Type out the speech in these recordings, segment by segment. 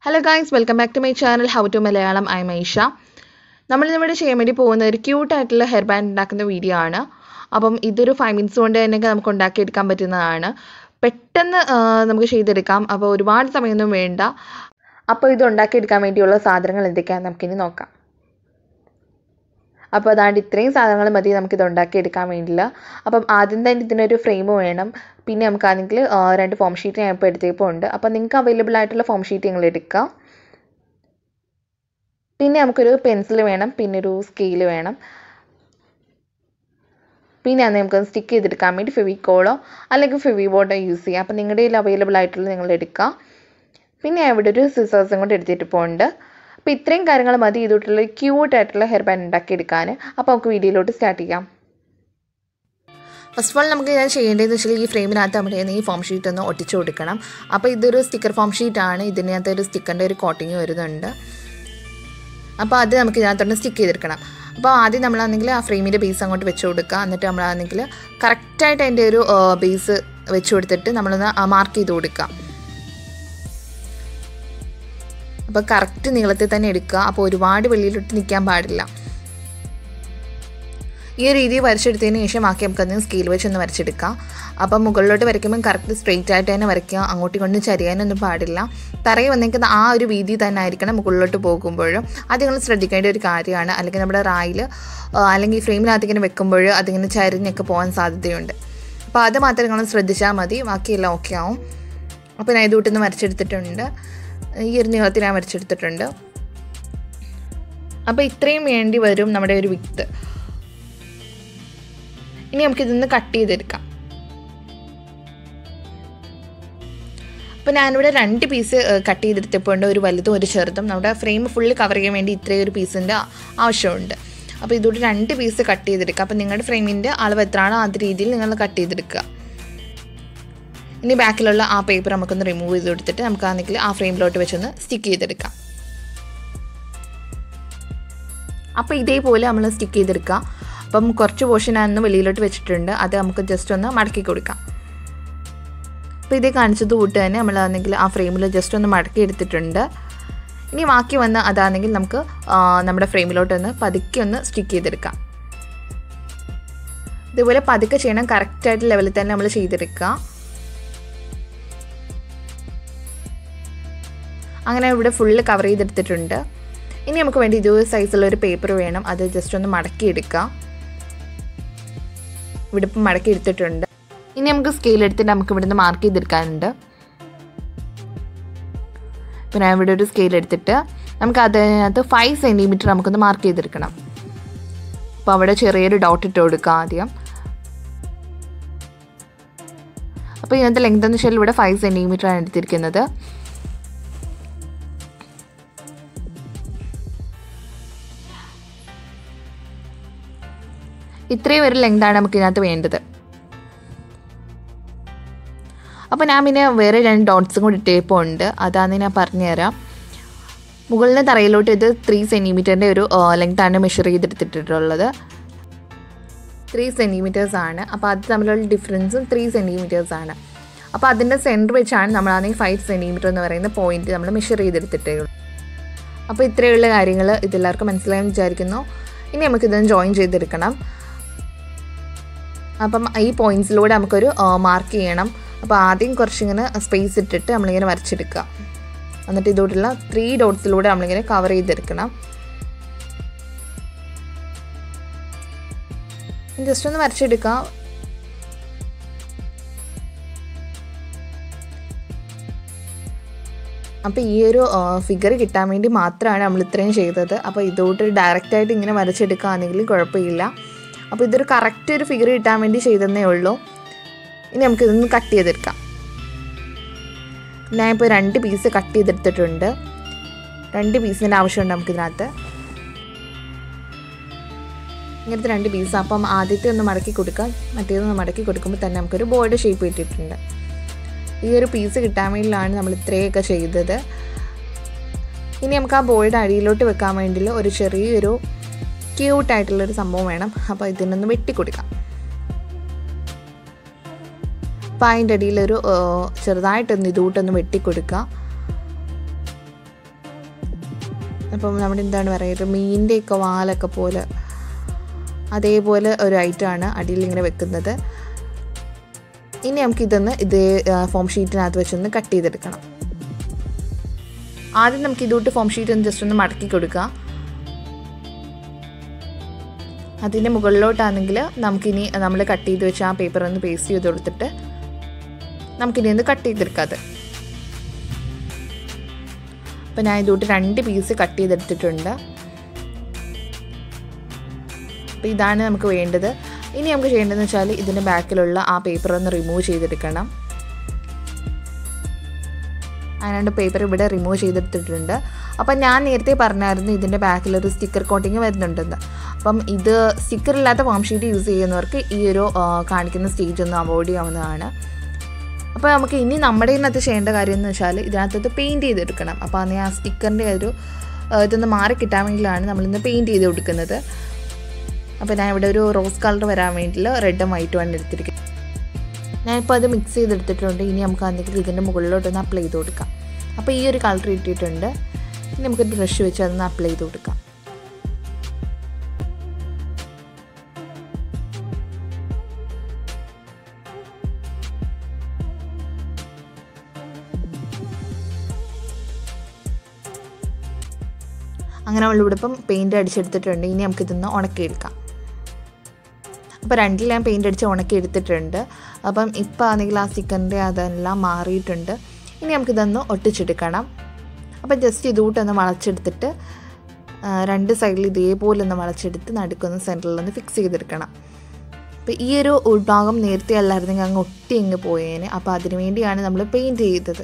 hello guys welcome back to my channel how to Malayalam I Maisha നമ്മളിന്നിവിടെ ചെയ്യാൻ വേണ്ടി പോകുന്ന ഒരു ക്യൂട്ടായിട്ടുള്ള ഹെയർ ബാൻഡ് ഉണ്ടാക്കുന്ന വീഡിയോ ആണ് അപ്പം ഇതൊരു ഫൈവ് മിനിറ്റ്സ് കൊണ്ട് തന്നെ നമുക്ക് ഉണ്ടാക്കിയെടുക്കാൻ പറ്റുന്നതാണ് പെട്ടെന്ന് ആ, നമുക്ക് ചെയ്തെടുക്കാം അപ്പോൾ ഒരുപാട് സമയമൊന്നും വേണ്ട അപ്പോൾ ഇത് ഉണ്ടാക്കിയെടുക്കാൻ വേണ്ടിയുള്ള സാധനങ്ങൾ എന്തൊക്കെയാണെന്ന് നമുക്കിനി നോക്കാം അപ്പോൾ അതാണ്ട് ഇത്രയും സാധനങ്ങൾ മതി നമുക്കിത് ഉണ്ടാക്കിയെടുക്കാൻ വേണ്ടിയില്ല അപ്പം ആദ്യം തന്നെ ഇതിനൊരു ഫ്രെയിം വേണം പിന്നെ നമുക്കാണെങ്കിൽ രണ്ട് ഫോം ഷീറ്റ് ഞാൻ ഇപ്പോൾ എടുത്തപ്പോൾ ഉണ്ട് അപ്പോൾ നിങ്ങൾക്ക് അവൈലബിൾ ആയിട്ടുള്ള ഫോം ഷീറ്റ് നിങ്ങൾ എടുക്കുക പിന്നെ നമുക്കൊരു പെൻസിൽ വേണം പിന്നെ ഒരു സ്കെയിൽ വേണം പിന്നെ അത് നമുക്ക് സ്റ്റിക്ക് ചെയ്തെടുക്കാൻ വേണ്ടി ഫെവിക്കോളോ അല്ലെങ്കിൽ ഫെവി ബോർഡോ യൂസ് ചെയ്യാം അപ്പോൾ നിങ്ങളുടെ കയ്യിൽ അവൈലബിൾ ആയിട്ടുള്ള നിങ്ങൾ എടുക്കുക പിന്നെ ഇവിടെ ഒരു സിസേഴ്സും കൊണ്ട് എടുത്തിട്ട് പോകുന്നുണ്ട് അപ്പോൾ ഇത്രയും കാര്യങ്ങൾ മതി ഇതുകൊണ്ടുള്ള ക്യൂട്ടായിട്ടുള്ള ഹെയർ ബാൻഡ് ഉണ്ടാക്കിയെടുക്കാൻ അപ്പോൾ നമുക്ക് വീഡിയോയിലോട്ട് സ്റ്റാർട്ട് ചെയ്യാം ഫസ്റ്റ് ഓഫ് ഓൾ നമുക്ക് ഞാൻ ചെയ്യേണ്ടതെന്ന് വെച്ചാൽ ഈ ഫ്രെയിമിനകത്ത് നമ്മുടെ ഈ ഫോം ഷീറ്റ് ഒന്ന് ഒട്ടിച്ചു കൊടുക്കണം അപ്പോൾ ഇതൊരു സ്റ്റിക്കർ ഫോം ഷീറ്റാണ് ഇതിനകത്ത് ഒരു സ്റ്റിക്കറിൻ്റെ ഒരു കോട്ടിങ് വരുന്നുണ്ട് അപ്പോൾ അത് നമുക്ക് ഇതിനകത്തോട്ട് സ്റ്റിക്ക് ചെയ്തെടുക്കണം അപ്പോൾ ആദ്യം നമ്മളാണെങ്കിൽ ആ ഫ്രെയിമിൻ്റെ ബേസ് അങ്ങോട്ട് വെച്ച് കൊടുക്കുക എന്നിട്ട് നമ്മളാണെങ്കിൽ കറക്റ്റായിട്ട് അതിൻ്റെ ഒരു ബേസ് വെച്ച് കൊടുത്തിട്ട് നമ്മളൊന്ന് മാർക്ക് ചെയ്ത് കൊടുക്കുക അപ്പോൾ കറക്റ്റ് നീളത്തിൽ തന്നെ എടുക്കുക അപ്പോൾ ഒരുപാട് വെളിയിലോട്ട് നിൽക്കാൻ പാടില്ല ഈ ഒരു രീതി വരച്ചെടുത്തതിന് ശേഷം ബാക്കി നമുക്കതിന് സ്കെയിൽ വെച്ച് ഒന്ന് വരച്ചെടുക്കാം അപ്പം മുകളിലോട്ട് വരയ്ക്കുമ്പോൾ കറക്റ്റ് സ്ട്രെയിറ്റ് ആയിട്ട് തന്നെ വരയ്ക്കുക അങ്ങോട്ടും ഇങ്ങോട്ടും ചരിയാനൊന്നും പാടില്ല തറയിൽ വന്നേക്കുന്ന ആ ഒരു വീതി തന്നെ ആയിരിക്കണം മുകളിലോട്ട് പോകുമ്പോഴും അത് നിങ്ങൾ ശ്രദ്ധിക്കേണ്ട ഒരു കാര്യമാണ് അല്ലെങ്കിൽ നമ്മുടെ റായിൽ അല്ലെങ്കിൽ ഫ്രെയിമിനകത്ത് ഇങ്ങനെ വെക്കുമ്പോൾ അതിങ്ങനെ ചരിഞ്ഞൊക്കെ പോകാൻ സാധ്യതയുണ്ട് അപ്പോൾ അത് മാത്രം നിങ്ങൾ ശ്രദ്ധിച്ചാൽ മതി ബാക്കിയെല്ലാം ഓക്കെ ആവും അപ്പോൾ ഞാൻ ഇതുകൂട്ടൊന്ന് വരച്ചെടുത്തിട്ടുണ്ട് ഈ ഒരു നീളത്തിൽ ഞാൻ വരച്ചെടുത്തിട്ടുണ്ട് അപ്പോൾ ഇത്രയും വേണ്ടി വരും നമ്മുടെ ഒരു വിത്ത് ഇനി നമുക്ക് ഇതൊന്ന് കട്ട് ചെയ്തെടുക്കാം അപ്പോൾ ഞാനിവിടെ രണ്ട് പീസ് കട്ട് ചെയ്തെടുത്തപ്പോൾ ഉണ്ട് ഒരു വലുതും ഒരു ചെറുതും നമ്മുടെ ഫ്രെയിം ഫുള്ള് കവർ ചെയ്യാൻ വേണ്ടി ഇത്രയും ഒരു പീസിൻ്റെ ആവശ്യമുണ്ട് അപ്പോൾ ഇതുകൊണ്ട് രണ്ട് പീസ് കട്ട് ചെയ്തെടുക്കുക അപ്പോൾ നിങ്ങളുടെ ഫ്രെയിമിൻ്റെ അളവ് എത്രയാണോ അത് രീതിയിൽ നിങ്ങൾ കട്ട് ചെയ്തെടുക്കുക ഇനി ബാക്കിലുള്ള ആ പേപ്പർ നമുക്കൊന്ന് റിമൂവ് ചെയ്ത് കൊടുത്തിട്ട് നമുക്ക് ആണെങ്കിൽ ആ ഫ്രെയിമിലോട്ട് വെച്ചൊന്ന് സ്റ്റിക്ക് ചെയ്തെടുക്കാം അപ്പോൾ ഇതേപോലെ നമ്മൾ സ്റ്റിക്ക് ചെയ്തെടുക്കുക അപ്പം കുറച്ച് പോർഷൻ ഞാനൊന്ന് വെളിയിലോട്ട് വെച്ചിട്ടുണ്ട് അത് നമുക്ക് ജസ്റ്റ് ഒന്ന് മടക്കി കൊടുക്കാം അപ്പോൾ ഇതേ കാണിച്ചത് കൂട്ട് തന്നെ നമ്മളാണെങ്കിൽ ആ ഫ്രെയിമിൽ ജസ്റ്റ് ഒന്ന് മടക്കി എടുത്തിട്ടുണ്ട് ഇനി ബാക്കി വന്ന് അതാണെങ്കിൽ നമുക്ക് നമ്മുടെ ഫ്രെയിമിലോട്ടൊന്ന് പതുക്കെ ഒന്ന് സ്റ്റിക്ക് ചെയ്തെടുക്കാം ഇതുപോലെ പതുക്കെ ചെയ്യണം കറക്റ്റായിട്ട് ലെവലിൽ തന്നെ നമ്മൾ ചെയ്തെടുക്കുക അങ്ങനെ ഇവിടെ ഫുള്ള് കവർ ചെയ്തെടുത്തിട്ടുണ്ട് ഇനി നമുക്ക് വേണ്ടി ഇതേ സൈസുള്ള ഒരു പേപ്പർ വേണം അത് ജസ്റ്റ് ഒന്ന് മടക്കി എടുക്കാം ഇവിടെ ഇപ്പം മടക്കി എടുത്തിട്ടുണ്ട് ഇനി നമുക്ക് സ്കെയിൽ എടുത്തിട്ട് നമുക്ക് ഇവിടുന്ന് മാർക്ക് ചെയ്തെടുക്കാനുണ്ട് ഇപ്പം ഞാൻ ഇവിടെ ഒരു സ്കെയിൽ എടുത്തിട്ട് നമുക്ക് അതിനകത്ത് ഫൈവ് സെൻറ്റിമീറ്റർ നമുക്കൊന്ന് മാർക്ക് ചെയ്തെടുക്കണം അപ്പോൾ അവിടെ ചെറിയൊരു ഡോട്ട് ഇട്ട് കൊടുക്കാം ആദ്യം അപ്പോൾ ഇതിനകത്ത് ലെങ്ത് എന്ന് വെച്ചാൽ ഇവിടെ ഫൈവ് സെൻറ്റിമീറ്റർ ആണ് എടുത്തിരിക്കുന്നത് ഇത്രയും ഒരു ലെങ്താണ് നമുക്ക് ഇതിനകത്ത് വേണ്ടത് അപ്പോൾ ഞാൻ പിന്നെ വേറെ രണ്ട് ഡോട്ട്സും കൂടി ഇട്ടേപ്പോൾ ഉണ്ട് അതാന്ന് ഞാൻ പറഞ്ഞുതരാം മുകളിലെ തറയിലോട്ട് ഇത് ത്രീ സെൻറ്റിമീറ്ററിൻ്റെ ഒരു ലെങ്താണ് മെഷർ ചെയ്തെടുത്തിട്ടുള്ളത് ത്രീ സെൻറ്റിമീറ്റേഴ്സ് ആണ് അപ്പോൾ അത് തമ്മിലുള്ള ഡിഫറൻസും ത്രീ സെൻറ്റിമീറ്റേഴ്സ് ആണ് അപ്പോൾ അതിൻ്റെ സെൻറ്റർ വെച്ചാണ് നമ്മളാണെങ്കിൽ ഫൈവ് സെൻറ്റിമീറ്റർ എന്ന് പറയുന്ന പോയിന്റ് നമ്മൾ മെഷർ ചെയ്തെടുത്തിട്ടേ ഉള്ളൂ അപ്പോൾ ഇത്രയുള്ള കാര്യങ്ങൾ ഇതെല്ലാവർക്കും മനസ്സിലായെന്ന് വിചാരിക്കുന്നു ഇനി നമുക്കിതൊന്ന് ജോയിൻ ചെയ്തെടുക്കണം അപ്പം ഈ പോയിൻറ്റ്സിലൂടെ നമുക്കൊരു മാർക്ക് ചെയ്യണം അപ്പോൾ ആദ്യം കുറച്ചിങ്ങനെ സ്പേസ് ഇട്ടിട്ട് നമ്മളിങ്ങനെ വരച്ചെടുക്കുക എന്നിട്ട് ഇതോട്ടുള്ള ത്രീ ഡോട്ട്സിലൂടെ നമ്മളിങ്ങനെ കവർ ചെയ്തെടുക്കണം ജസ്റ്റ് ഒന്ന് വരച്ചെടുക്കാം അപ്പോൾ ഈ ഒരു ഫിഗർ കിട്ടാൻ വേണ്ടി മാത്രമാണ് നമ്മൾ ഇത്രയും ചെയ്തത് അപ്പോൾ ഇതോട്ട് ഡയറക്റ്റായിട്ട് ഇങ്ങനെ വരച്ചെടുക്കുകയാണെങ്കിൽ കുഴപ്പമില്ല അപ്പോൾ ഇതൊരു കറക്റ്റ് ഒരു ഫിഗർ കിട്ടാൻ വേണ്ടി ചെയ്തതേ ഉള്ളൂ ഇനി നമുക്കിതൊന്ന് കട്ട് ചെയ്തെടുക്കാം ഞാനിപ്പോൾ രണ്ട് പീസ് കട്ട് ചെയ്തെടുത്തിട്ടുണ്ട് രണ്ട് പീസിൻ്റെ ആവശ്യമുണ്ട് നമുക്കിതിനകത്ത് ഇങ്ങനത്തെ രണ്ട് പീസ് അപ്പം ആദ്യത്തെ ഒന്ന് മടക്കി കൊടുക്കാം മറ്റേതൊന്ന് മടക്കി കൊടുക്കുമ്പോൾ തന്നെ നമുക്കൊരു ബോർഡ് ഷേപ്പ് കിട്ടിയിട്ടുണ്ട് ഈ ഒരു പീസ് കിട്ടാൻ വേണ്ടിയിലാണ് നമ്മൾ ഇത്രയൊക്കെ ചെയ്തത് ഇനി നമുക്ക് ആ ബോർഡ് അടിയിലോട്ട് വെക്കാൻ വേണ്ടി ഒരു ചെറിയൊരു ക്യൂട്ടായിട്ടുള്ളൊരു സംഭവം വേണം അപ്പോൾ ഇതിനൊന്ന് വെട്ടിക്കൊടുക്കാം അപ്പോൾ അതിൻ്റെ അടിയിലൊരു ചെറുതായിട്ടൊന്ന് ഇതുകൂട്ടൊന്ന് വെട്ടിക്കൊടുക്കുക അപ്പം നമ്മുടെ എന്താണ് പറയുക മീനിൻ്റെയൊക്കെ വാലൊക്കെ പോലെ അതേപോലെ ഒരു ഐറ്റമാണ് അടിയിൽ ഇങ്ങനെ വെക്കുന്നത് ഇനി നമുക്ക് ഇതൊന്ന് ഇതേ ഫോം ഷീറ്റിനകത്ത് വെച്ചൊന്ന് കട്ട് ചെയ്തെടുക്കണം ആദ്യം നമുക്ക് ഇതോട്ട് ഫോം ഷീറ്റ് ഒന്ന് ജസ്റ്റ് ഒന്ന് മടക്കി കൊടുക്കുക അതിൻ്റെ മുകളിലോട്ടാണെങ്കിൽ നമുക്കിനി നമ്മൾ കട്ട് ചെയ്ത് വെച്ച ആ പേപ്പർ ഒന്ന് പേസ്റ്റ് ചെയ്ത് കൊടുത്തിട്ട് നമുക്കിനി ഒന്ന് കട്ട് ചെയ്തെടുക്കാതെ അപ്പം ഞാൻ ഇതോട്ട് രണ്ട് പീസ് കട്ട് ചെയ്തെടുത്തിട്ടുണ്ട് അപ്പോൾ ഇതാണ് നമുക്ക് വേണ്ടത് ഇനി നമുക്ക് ചെയ്യേണ്ടതെന്ന് വെച്ചാൽ ഇതിൻ്റെ ബാക്കിലുള്ള ആ പേപ്പർ ഒന്ന് റിമൂവ് ചെയ്തെടുക്കണം അതിനാണ്ട് പേപ്പർ ഇവിടെ റിമൂവ് ചെയ്തെടുത്തിട്ടുണ്ട് അപ്പം ഞാൻ നേരത്തെ പറഞ്ഞായിരുന്നു ഇതിൻ്റെ ബാക്കിൽ ഒരു സ്റ്റിക്കർ കോട്ടിങ് വരുന്നുണ്ടെന്ന് അപ്പം ഇത് സ്റ്റിക്കർ ഇല്ലാത്ത ഫോം ഷീറ്റ് യൂസ് ചെയ്യുന്നവർക്ക് ഈ ഒരു കാണിക്കുന്ന സ്റ്റേജ് ഒന്ന് അവോയ്ഡ് ചെയ്യാവുന്നതാണ് അപ്പോൾ നമുക്ക് ഇനി നമ്മുടെ ഇതിനകത്ത് ചെയ്യേണ്ട കാര്യം എന്ന് വെച്ചാൽ ഇതിനകത്ത് പെയിൻറ്റ് ചെയ്തെടുക്കണം അപ്പോൾ അന്ന് ആ സ്റ്റിക്കറിൻ്റെ ഒരു ഇതൊന്ന് മാറി കിട്ടാൻ വേണ്ടിയിലാണ് നമ്മളിന്ന് പെയിൻറ്റ് ചെയ്ത് കൊടുക്കുന്നത് അപ്പോൾ ഞാൻ ഇവിടെ ഒരു റോസ് കളർ വരാൻ വേണ്ടിയിട്ട് റെഡും വൈറ്റും ആണ് എടുത്തിരിക്കുന്നത് ഞാനിപ്പോൾ അത് മിക്സ് ചെയ്തെടുത്തിട്ടുണ്ട് ഇനി നമുക്ക് എന്തെങ്കിലും ഇതിൻ്റെ മുകളിലോട്ടൊന്ന് അപ്ലൈ ചെയ്ത് കൊടുക്കാം അപ്പോൾ ഈ ഒരു കളർ ഇട്ടിട്ടുണ്ട് ഇനി നമുക്ക് ബ്രഷ് വെച്ച് അതൊന്ന് അപ്ലൈ ചെയ്ത് കൊടുക്കാം അങ്ങനെ നമ്മളിവിടെ ഇപ്പം പെയിൻറ്റ് അടിച്ചെടുത്തിട്ടുണ്ട് ഇനി നമുക്കിതൊന്ന് ഉണക്കിയെടുക്കാം അപ്പോൾ രണ്ടിൽ ഞാൻ പെയിൻ്റ് അടിച്ച് ഉണക്കി എടുത്തിട്ടുണ്ട് അപ്പം ഇപ്പോൾ ആണെങ്കിൽ ആ സ്റ്റിക്കറിൻ്റെ അതെല്ലാം മാറിയിട്ടുണ്ട് ഇനി നമുക്കിതൊന്ന് ഒട്ടിച്ചെടുക്കണം അപ്പം ജസ്റ്റ് ഇതുകൂട്ടൊന്ന് വളച്ചെടുത്തിട്ട് രണ്ട് സൈഡിൽ ഇതേപോലെ ഒന്ന് വളച്ചെടുത്ത് നടുക്കൊന്ന് സെൻറ്ററിലൊന്ന് ഫിക്സ് ചെയ്തെടുക്കണം അപ്പോൾ ഈ ഒരു ഉൾഭാഗം നേരത്തെ അല്ലായിരുന്നെങ്കിൽ അങ്ങ് ഒട്ടി അങ്ങ് പോയേനെ അപ്പോൾ അതിനു വേണ്ടിയാണ് നമ്മൾ പെയിൻറ്റ് ചെയ്തത്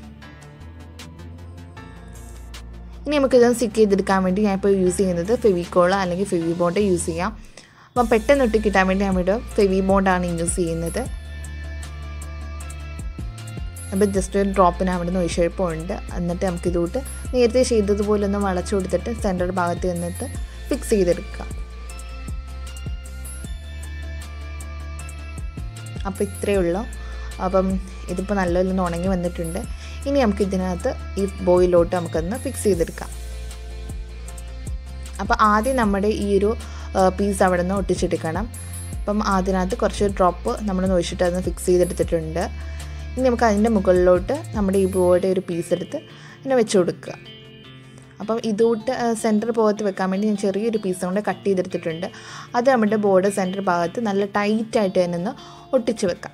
ഇനി നമുക്കിതൊന്ന് സ്റ്റിക്ക് ചെയ്തെടുക്കാൻ വേണ്ടി ഞാൻ ഇപ്പോൾ യൂസ് ചെയ്യുന്നത് ഫെവിക്കോള അല്ലെങ്കിൽ ഫെവി ബോണ്ട് യൂസ് ചെയ്യാം അപ്പം പെട്ടെന്ന് ഒട്ടി കിട്ടാൻ വേണ്ടി നമ്മുടെ ഫെവി ബോണ്ടാണ് യൂസ് ചെയ്യുന്നത് അപ്പോൾ ജസ്റ്റ് ഒരു ഡ്രോപ്പിന് അവിടെ നിന്ന് ഒഴിച്ചെഴുപ്പമുണ്ട് എന്നിട്ട് നമുക്ക് ഇതോട്ട് നേരത്തെ ചെയ്തതുപോലെ ഒന്ന് വളച്ചു കൊടുത്തിട്ട് സെൻറ്റർ ഭാഗത്ത് നിന്നിട്ട് ഫിക്സ് ചെയ്തെടുക്കുക അപ്പോൾ ഇത്രയേ ഉള്ളൂ അപ്പം ഇതിപ്പോൾ നല്ലപോലെ ഉണങ്ങി വന്നിട്ടുണ്ട് ഇനി നമുക്ക് ഇതിനകത്ത് ഈ ബോയിലോട്ട് നമുക്കൊന്ന് ഫിക്സ് ചെയ്തെടുക്കാം അപ്പോൾ ആദ്യം നമ്മുടെ ഈ ഒരു പീസ് അവിടെ നിന്ന് ഒട്ടിച്ചെടുക്കണം അപ്പം അതിനകത്ത് കുറച്ച് ഡ്രോപ്പ് നമ്മൾ ഒഴിച്ചിട്ട് അതൊന്ന് ഫിക്സ് ചെയ്തെടുത്തിട്ടുണ്ട് ഇനി നമുക്ക് അതിൻ്റെ മുകളിലോട്ട് നമ്മുടെ ഈ ബോയുടെ ഒരു പീസ് എടുത്ത് ഇങ്ങനെ വെച്ച് കൊടുക്കുക അപ്പം ഇതോട്ട് സെൻറ്റർ ഭാഗത്ത് വെക്കാൻ വേണ്ടി ഞാൻ ചെറിയൊരു പീസ് കൊണ്ട് കട്ട് ചെയ്തെടുത്തിട്ടുണ്ട് അത് നമ്മുടെ ബോർഡ് സെൻറ്റർ ഭാഗത്ത് നല്ല ടൈറ്റായിട്ട് തന്നെ ഒന്ന് ഒട്ടിച്ച് വെക്കാം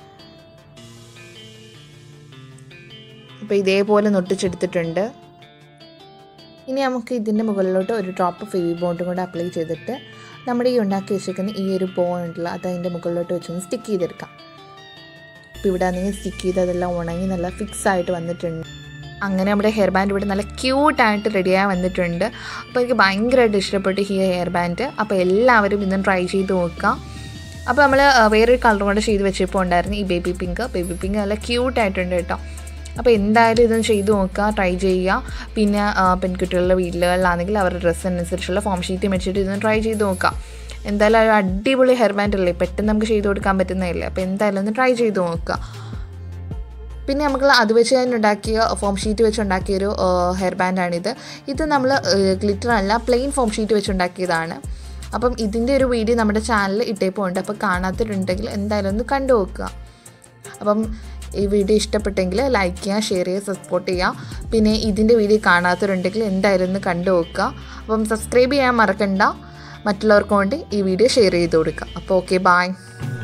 അപ്പോൾ ഇതേപോലെ ഒന്ന് ഒട്ടിച്ചെടുത്തിട്ടുണ്ട് ഇനി നമുക്ക് ഇതിൻ്റെ മുകളിലോട്ട് ഒരു ഡ്രോപ്പ് ഫെവി ബോണ്ടും കൂടെ അപ്ലൈ ചെയ്തിട്ട് നമ്മുടെ ഈ ഉണ്ടാക്കി വെച്ചിരിക്കുന്ന ഈ ഒരു ബോ ഉണ്ടല്ലോ അത് അതിൻ്റെ മുകളിലോട്ട് വെച്ചൊന്ന് സ്റ്റിക്ക് ചെയ്തെടുക്കാം അപ്പോൾ ഇവിടെ ആണെങ്കിൽ സ്റ്റിക്ക് ചെയ്ത് അതെല്ലാം ഉണങ്ങി നല്ല ഫിക്സ് ആയിട്ട് വന്നിട്ടുണ്ട് അങ്ങനെ നമ്മുടെ ഹെയർ ബാൻഡ് ഇവിടെ നല്ല ക്യൂട്ടായിട്ട് റെഡിയായി വന്നിട്ടുണ്ട് അപ്പോൾ എനിക്ക് ഭയങ്കരമായിട്ട് ഇഷ്ടപ്പെട്ടു ഈ ഹെയർ ബാൻഡ് അപ്പോൾ എല്ലാവരും ഇന്നും ട്രൈ ചെയ്ത് നോക്കാം അപ്പോൾ നമ്മൾ വേറൊരു കളർ കൊണ്ട് ചെയ്ത് വെച്ചപ്പോൾ ഉണ്ടായിരുന്നു ഈ ബേബി പിങ്ക് ബേബി പിങ്ക് നല്ല ക്യൂട്ടായിട്ടുണ്ട് കേട്ടോ അപ്പോൾ എന്തായാലും ഇതൊന്ന് ചെയ്ത് നോക്കുക ട്രൈ ചെയ്യുക പിന്നെ പെൺകുട്ടികളുടെ വീടുകളിലാണെങ്കിൽ അവരുടെ ഡ്രസ്സ് അനുസരിച്ചുള്ള ഫോം ഷീറ്റ് വെച്ചിട്ട് ഇതൊന്ന് ട്രൈ ചെയ്ത് നോക്കുക എന്തായാലും ഒരു അടിപൊളി ഹെയർ ബാൻഡ് അല്ലേ പെട്ടെന്ന് നമുക്ക് ചെയ്ത് കൊടുക്കാൻ പറ്റുന്നതല്ലേ അപ്പോൾ എന്തായാലും ഒന്ന് ട്രൈ ചെയ്ത് നോക്കുക പിന്നെ നമുക്ക് അത് വെച്ച് ഞാൻ ഉണ്ടാക്കിയ ഫോം ഷീറ്റ് വെച്ച് ഉണ്ടാക്കിയൊരു ഹെയർ ബാൻഡാണിത് ഇത് നമ്മൾ ഗ്ലിറ്റർ അല്ല പ്ലെയിൻ ഫോം ഷീറ്റ് വെച്ച് ഉണ്ടാക്കിയതാണ് അപ്പം ഇതിൻ്റെ ഒരു വീഡിയോ നമ്മുടെ ചാനലിൽ ഇട്ടേപ്പോൾ ഉണ്ട് അപ്പോൾ കാണാത്തിട്ടുണ്ടെങ്കിൽ എന്തായാലും ഒന്ന് കണ്ടു നോക്കുക അപ്പം ഈ വീഡിയോ ഇഷ്ടപ്പെട്ടെങ്കിൽ ലൈക്ക് ചെയ്യുക ഷെയർ ചെയ്യുക സപ്പോർട്ട് ചെയ്യുക പിന്നെ ഇതിൻ്റെ വീഡിയോ കാണാത്തവരുണ്ടെങ്കിൽ എന്തായാലും ഒന്ന് കണ്ടു നോക്കുക അപ്പം സബ്സ്ക്രൈബ് ചെയ്യാൻ മറക്കണ്ട മറ്റുള്ളവർക്ക് വേണ്ടി ഈ വീഡിയോ ഷെയർ ചെയ്ത് കൊടുക്കുക അപ്പോൾ ഓക്കെ ബായ്